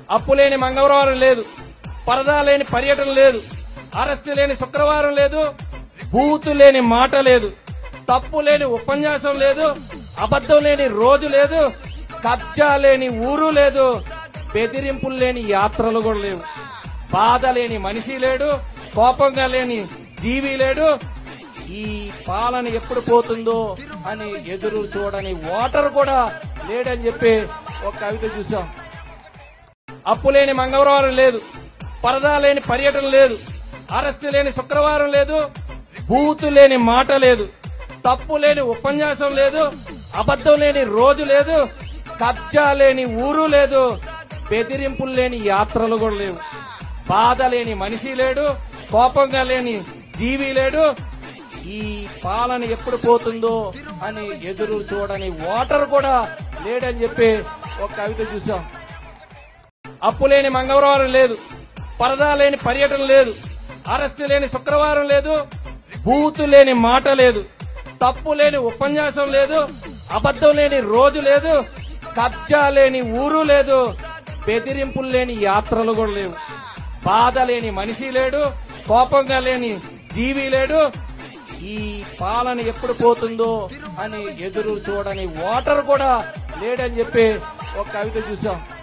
అప్పు లేని మంగళవారం లేదు పరదా లేని పర్యటన లేదు అరెస్టు లేని శుక్రవారం లేదు బూతు లేని మాట లేదు తప్పు లేని ఉపన్యాసం లేదు అబద్ధం లేని రోజు లేదు కబ్జా లేని ఊరు లేదు బెదిరింపులు లేని యాత్రలు కూడా లేవు బాధ లేని మనిషి లేడు కోపంగా లేని జీవి లేడు ఈ పాలన ఎప్పుడు పోతుందో అని ఎదురు చూడని ఓటర్ కూడా లేడని చెప్పి ఒక కవిత చూసాం అప్పు లేని మంగళవారం లేదు పరదా లేని పర్యటన లేదు అరెస్టు లేని శుక్రవారం లేదు బూతు లేని మాట లేదు తప్పు లేని ఉపన్యాసం లేదు అబద్ధం లేని రోజు లేదు కబ్జా లేని ఊరు లేదు బెదిరింపులు లేని యాత్రలు కూడా లేవు బాధ లేని మనిషి లేడు కోపంగా లేని జీవి లేడు ఈ పాలన ఎప్పుడు పోతుందో అని ఎదురు చూడని ఓటర్ కూడా లేడని చెప్పి ఒక కవిత చూసాం అప్పు లేని మంగళవారం లేదు పరదా లేని పర్యటన లేదు అరెస్టు లేని శుక్రవారం లేదు బూతు లేని మాట లేదు తప్పు లేని ఉపన్యాసం లేదు అబద్ధం లేని రోజు లేదు కబ్జా లేని ఊరు లేదు బెదిరింపులు లేని యాత్రలు కూడా లేవు బాధ లేని మనిషి లేడు కోపంగా లేని జీవి లేడు ఈ పాలన ఎప్పుడు పోతుందో అని ఎదురు చూడని ఓటర్ కూడా లేడని చెప్పి ఒక కవిత చూసాం